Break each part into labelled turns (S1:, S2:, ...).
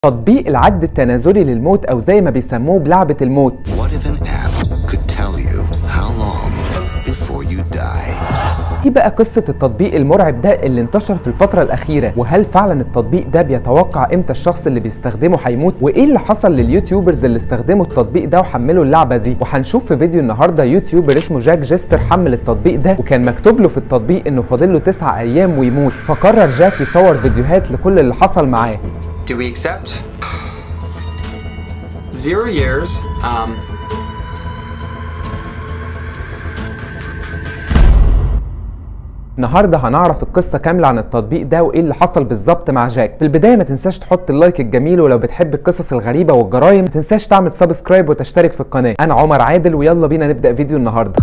S1: تطبيق العد التنازلي للموت او زي ما بيسموه بلعبة الموت
S2: What if an app could tell you how long before you die?
S1: دي بقى قصة التطبيق المرعب ده اللي انتشر في الفترة الأخيرة وهل فعلا التطبيق ده بيتوقع امتى الشخص اللي بيستخدمه هيموت وايه اللي حصل لليوتيوبرز اللي استخدموا التطبيق ده وحملوا اللعبة دي وهنشوف في فيديو النهاردة يوتيوبر اسمه جاك جيستر حمل التطبيق ده وكان مكتوب له في التطبيق انه فاضل له 9 ايام ويموت فقرر جاك يصور فيديوهات لكل اللي حصل معاه
S3: Do we accept? Zero years. Um,
S1: النهارده هنعرف القصه كامله عن التطبيق ده وايه اللي حصل بالظبط مع جاك في البدايه ما تنساش تحط اللايك الجميل ولو بتحب القصص الغريبه والجرايم ما تنساش تعمل سبسكرايب وتشترك في القناه انا عمر عادل ويلا بينا نبدا فيديو النهارده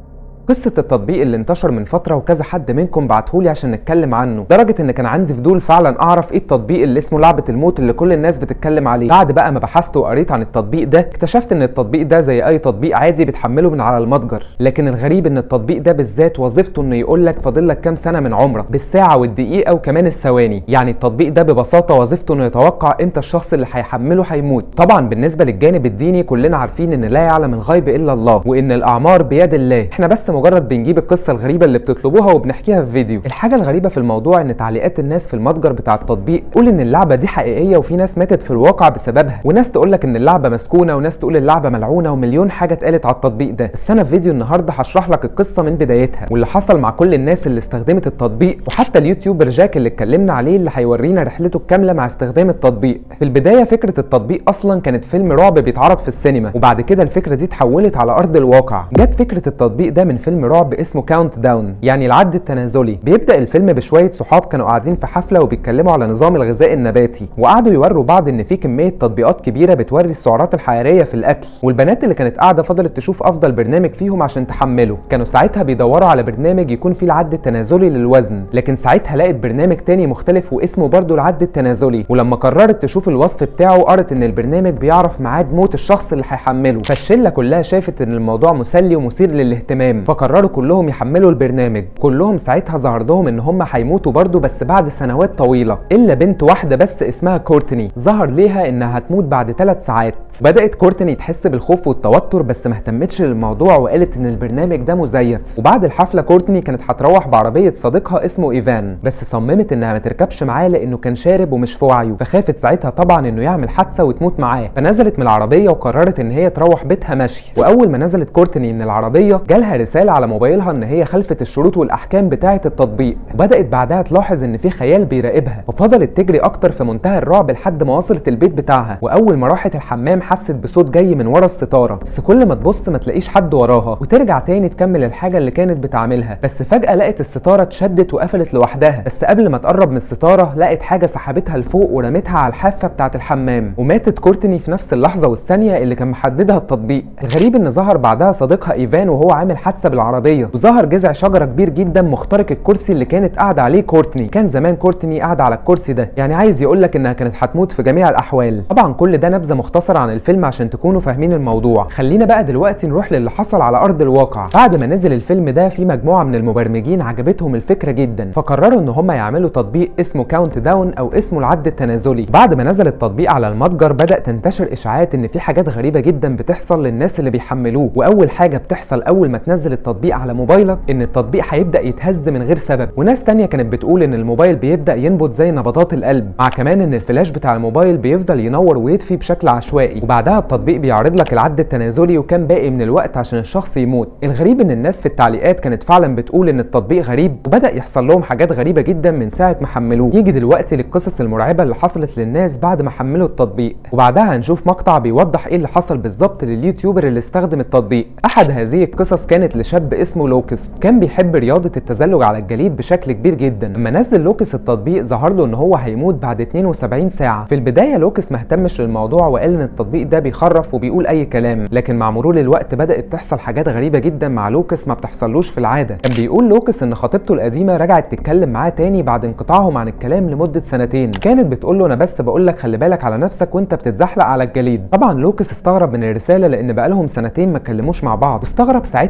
S1: قصة التطبيق اللي انتشر من فترة وكذا حد منكم بعتهولي عشان نتكلم عنه، لدرجة ان كان عندي فضول فعلا اعرف ايه التطبيق اللي اسمه لعبة الموت اللي كل الناس بتتكلم عليه، بعد بقى ما بحثت وقريت عن التطبيق ده، اكتشفت ان التطبيق ده زي اي تطبيق عادي بتحمله من على المتجر، لكن الغريب ان التطبيق ده بالذات وظيفته انه يقول لك فاضل لك كام سنة من عمرك، بالساعة والدقيقة وكمان الثواني، يعني التطبيق ده ببساطة وظيفته انه يتوقع امتى الشخص اللي هيحمله هيموت، طبعا بالنسبة للجانب الديني كلنا عارفين ان لا يعلم الغيب الا الله، وان الاعمار بيد الله، احنا بس مجرد بنجيب القصه الغريبه اللي بتطلبوها وبنحكيها في فيديو الحاجه الغريبه في الموضوع ان تعليقات الناس في المتجر بتاع التطبيق تقول ان اللعبه دي حقيقيه وفي ناس ماتت في الواقع بسببها وناس تقول لك ان اللعبه مسكونه وناس تقول اللعبه ملعونه ومليون حاجه اتقالت على التطبيق ده بس انا في فيديو النهارده هشرح لك القصه من بدايتها واللي حصل مع كل الناس اللي استخدمت التطبيق وحتى اليوتيوبر جاك اللي اتكلمنا عليه اللي هيورينا رحلته الكامله مع استخدام التطبيق في البدايه فكره التطبيق اصلا كانت فيلم رعب بيتعرض في السينما وبعد كده الفكره دي اتحولت على ارض الواقع جت فكره التطبيق ده من فيلم رعب اسمه كاونت داون يعني العد التنازلي بيبدا الفيلم بشويه صحاب كانوا قاعدين في حفله وبيتكلموا على نظام الغذاء النباتي وقعدوا يوروا بعض ان في كميه تطبيقات كبيره بتوري السعرات الحراريه في الاكل والبنات اللي كانت قاعده فضلت تشوف افضل برنامج فيهم عشان تحمله كانوا ساعتها بيدوروا على برنامج يكون فيه العد التنازلي للوزن لكن ساعتها لقت برنامج تاني مختلف واسمه برضه العد التنازلي ولما قررت تشوف الوصف بتاعه قرت ان البرنامج بيعرف ميعاد موت الشخص اللي هيحمله فالشله كلها شافت ان الموضوع مسلي ومثير للاهتمام فقرروا كلهم يحملوا البرنامج كلهم ساعتها ظهر لهم ان هم هيموتوا برضه بس بعد سنوات طويله الا بنت واحده بس اسمها كورتني ظهر ليها انها هتموت بعد ثلاث ساعات بدات كورتني تحس بالخوف والتوتر بس ما اهتمتش للموضوع وقالت ان البرنامج ده مزيف وبعد الحفله كورتني كانت هتروح بعربيه صديقها اسمه ايفان بس صممت انها ما تركبش معاه لانه كان شارب ومش في وعيه فخافت ساعتها طبعا انه يعمل حادثه وتموت معاه فنزلت من العربيه وقررت ان هي تروح بيتها مشي واول ما نزلت كورتني من العربيه جالها رساله على موبايلها ان هي خلفت الشروط والاحكام بتاعه التطبيق وبدات بعدها تلاحظ ان في خيال بيراقبها وفضلت تجري اكتر في منتهى الرعب لحد ما وصلت البيت بتاعها واول ما راحت الحمام حست بصوت جاي من ورا الستاره بس كل ما تبص ما تلاقيش حد وراها وترجع تاني تكمل الحاجه اللي كانت بتعملها بس فجاه لقت الستاره اتشدت وقفلت لوحدها بس قبل ما تقرب من الستاره لقت حاجه سحبتها لفوق ورمتها على الحافه بتاعه الحمام وماتت كورتني في نفس اللحظه والثانيه اللي كان محددها التطبيق الغريب ان ظهر بعدها صديقها ايفان وهو عامل حادثه بالعربيه وظهر جذع شجره كبير جدا مخترق الكرسي اللي كانت قاعده عليه كورتني كان زمان كورتني قاعده على الكرسي ده يعني عايز يقول لك انها كانت هتموت في جميع الاحوال طبعا كل ده نبذه مختصره عن الفيلم عشان تكونوا فاهمين الموضوع خلينا بقى دلوقتي نروح للي حصل على ارض الواقع بعد ما نزل الفيلم ده في مجموعه من المبرمجين عجبتهم الفكره جدا فقرروا ان هم يعملوا تطبيق اسمه كاونت داون او اسمه العد التنازلي بعد ما نزل التطبيق على المتجر بدا تنتشر اشاعات ان في حاجات غريبه جدا بتحصل للناس اللي بيحملوه واول حاجه بتحصل اول ما تنزل التطبيق على موبايلك ان التطبيق هيبدا يتهز من غير سبب وناس تانية كانت بتقول ان الموبايل بيبدا ينبض زي نبضات القلب مع كمان ان الفلاش بتاع الموبايل بيفضل ينور ويطفي بشكل عشوائي وبعدها التطبيق بيعرض لك العد التنازلي وكان باقي من الوقت عشان الشخص يموت الغريب ان الناس في التعليقات كانت فعلا بتقول ان التطبيق غريب وبدا يحصل لهم حاجات غريبه جدا من ساعه ما حملوه يجي دلوقتي للقصص المرعبه اللي حصلت للناس بعد ما حملوا التطبيق وبعدها هنشوف مقطع بيوضح ايه اللي حصل بالظبط لليوتيوبر اللي استخدم التطبيق احد هذه القصص كانت لشاب اسمه لوكس كان بيحب رياضه التزلج على الجليد بشكل كبير جدا لما نزل لوكس التطبيق ظهر له ان هو هيموت بعد 72 ساعه في البدايه لوكس ما اهتمش للموضوع وقال ان التطبيق ده بيخرف وبيقول اي كلام لكن مع مرور الوقت بدات تحصل حاجات غريبه جدا مع لوكس ما بتحصلوش في العاده كان بيقول لوكس ان خطيبته القديمه رجعت تتكلم معاه تاني بعد انقطاعهم عن الكلام لمده سنتين كانت بتقول له انا بس بقول لك خلي بالك على نفسك وانت بتتزحلق على الجليد طبعا لوكس استغرب من الرساله لان بقالهم سنتين ما اتكلموش مع بعض واستغرب ساعتها لان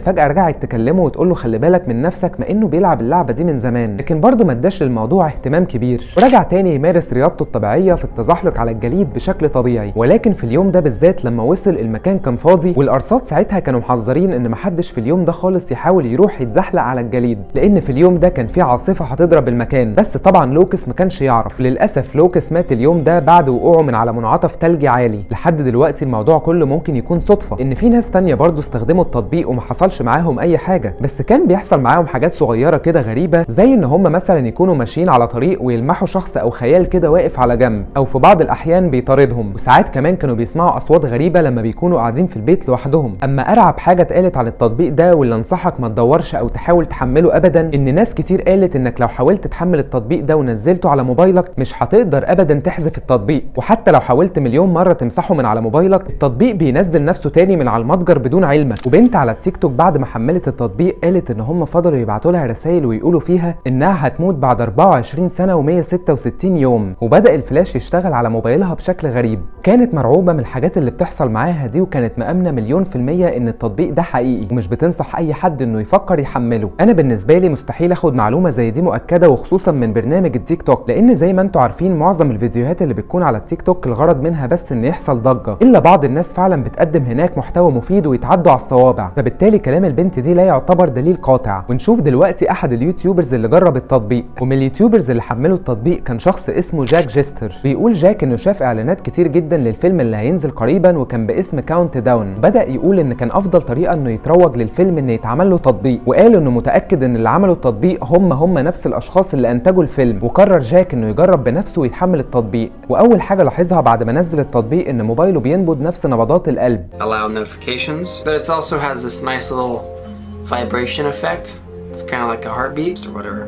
S1: فجاه رجعت تكلمه وتقول له خلي بالك من نفسك ما انه بيلعب اللعبه دي من زمان لكن برضه ما اداش للموضوع اهتمام كبير ورجع تاني يمارس رياضته الطبيعيه في التزحلق على الجليد بشكل طبيعي ولكن في اليوم ده بالذات لما وصل المكان كان فاضي والارصاد ساعتها كانوا محذرين ان محدش في اليوم ده خالص يحاول يروح يتزحلق على الجليد لان في اليوم ده كان في عاصفه هتضرب المكان بس طبعا لوكس ما كانش يعرف للاسف لوكس مات اليوم ده بعد وقوعه من على منعطف ثلجي عالي لحد دلوقتي الموضوع كله ممكن يكون صدفه ان في ناس تانية برضه استخدموا التطبيق وما حصلش معاهم اي حاجه بس كان بيحصل معاهم حاجات صغيره كده غريبه زي ان هم مثلا يكونوا ماشيين على طريق ويلمحوا شخص او خيال كده واقف على جنب او في بعض الاحيان بيطاردهم وساعات كمان كانوا بيسمعوا اصوات غريبه لما بيكونوا قاعدين في البيت لوحدهم اما ارعب حاجه اتقالت عن التطبيق ده واللي انصحك ما تدورش او تحاول تحمله ابدا ان ناس كتير قالت انك لو حاولت تحمل التطبيق ده ونزلته على موبايلك مش هتقدر ابدا تحذف التطبيق وحتى لو حاولت مليون مره تمسحه من على موبايلك التطبيق بينزل نفسه تاني من على المتجر بدون علمك وبنت على التيك توك بعد ما حملت التطبيق قالت ان هم فضلوا يبعتوا لها رسائل ويقولوا فيها انها هتموت بعد 24 سنه و166 يوم وبدا الفلاش يشتغل على موبايلها بشكل غريب كانت مرعوبه من الحاجات اللي بتحصل معاها دي وكانت مامنه مليون في الميه ان التطبيق ده حقيقي ومش بتنصح اي حد انه يفكر يحمله انا بالنسبه لي مستحيل اخد معلومه زي دي مؤكده وخصوصا من برنامج التيك توك لان زي ما انتم عارفين معظم الفيديوهات اللي بتكون على التيك توك الغرض منها بس ان يحصل ضجه الا بعض الناس فعلا بتقدم هناك محتوى مفيد ويتعدوا على الصوابع فبالتالي كلام البنت دي لا يعتبر دليل قاطع ونشوف دلوقتي احد اليوتيوبرز اللي جرب التطبيق ومن اليوتيوبرز اللي حملوا التطبيق كان شخص اسمه جاك جيستر بيقول جاك انه شاف اعلانات كتير جدا للفيلم اللي هينزل قريبا وكان باسم كاونت داون بدا يقول ان كان افضل طريقه انه يتروج للفيلم ان يتعمل له تطبيق وقال انه متاكد ان اللي عملوا التطبيق هم هم نفس الاشخاص اللي انتجوا الفيلم وقرر جاك انه يجرب بنفسه ويتحمل التطبيق واول حاجه لاحظها بعد ما نزل التطبيق ان موبايله بينبض نفس نبضات القلب
S3: allow notifications. But it also has this nice little vibration effect. It's kind of like a heartbeat or whatever.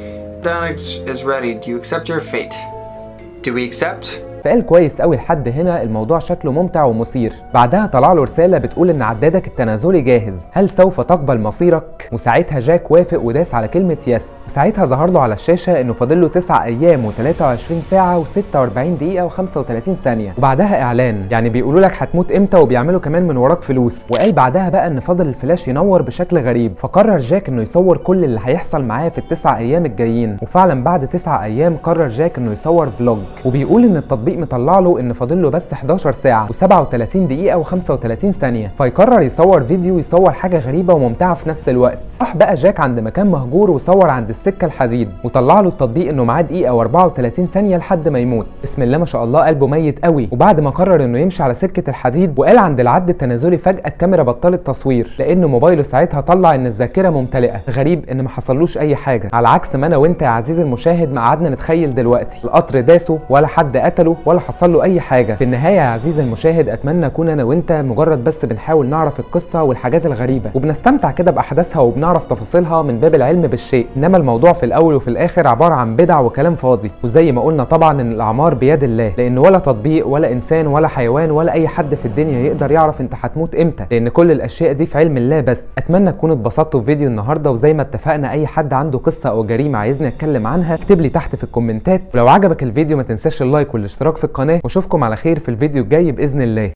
S3: Down is is ready. Do you accept your fate? Do we accept?
S1: فقال كويس قوي لحد هنا الموضوع شكله ممتع ومثير بعدها طلع له رساله بتقول ان عدادك التنازلي جاهز هل سوف تقبل مصيرك وساعتها جاك وافق وداس على كلمه يس ساعتها ظهر له على الشاشه انه فاضل له 9 ايام و23 ساعه و46 دقيقه و35 ثانيه وبعدها اعلان يعني بيقولوا لك هتموت امتى وبيعملوا كمان من وراك فلوس وقال بعدها بقى ان فاضل الفلاش ينور بشكل غريب فقرر جاك انه يصور كل اللي هيحصل معاه في التسع ايام الجايين وفعلا بعد 9 ايام قرر جاك انه يصور فلوج وبيقول ان التطبيق مطلع له ان فاضل له بس 11 ساعه و37 دقيقه و35 ثانيه فيقرر يصور فيديو يصور حاجه غريبه وممتعه في نفس الوقت راح بقى جاك عند مكان مهجور وصور عند السكه الحديد وطلع له التطبيق انه معاه دقيقه و34 ثانيه لحد ما يموت بسم الله ما شاء الله قلبه ميت قوي وبعد ما قرر انه يمشي على سكه الحديد وقال عند العد التنازلي فجاه الكاميرا بطلت تصوير لان موبايله ساعتها طلع ان الذاكره ممتلئه غريب ان ما حصلوش اي حاجه على عكس ما انا وانت يا عزيزي المشاهد ما قعدنا نتخيل دلوقتي القطر داسه ولا حد قتله ولا حصل له اي حاجه في النهايه يا عزيزي المشاهد اتمنى اكون انا وانت مجرد بس بنحاول نعرف القصه والحاجات الغريبه وبنستمتع كده باحداثها وبنعرف تفاصيلها من باب العلم بالشيء انما الموضوع في الاول وفي الاخر عباره عن بدع وكلام فاضي وزي ما قلنا طبعا ان الاعمار بيد الله لان ولا تطبيق ولا انسان ولا حيوان ولا اي حد في الدنيا يقدر يعرف انت هتموت امتى لان كل الاشياء دي في علم الله بس اتمنى تكونوا اتبسطتوا في فيديو النهارده وزي ما اتفقنا اي حد عنده قصه او جريمه عايزني اتكلم عنها اكتب لي تحت في الكومنتات ولو عجبك الفيديو ما تنساش اللايك والاشتراك في القناه واشوفكم على خير في الفيديو الجاي باذن الله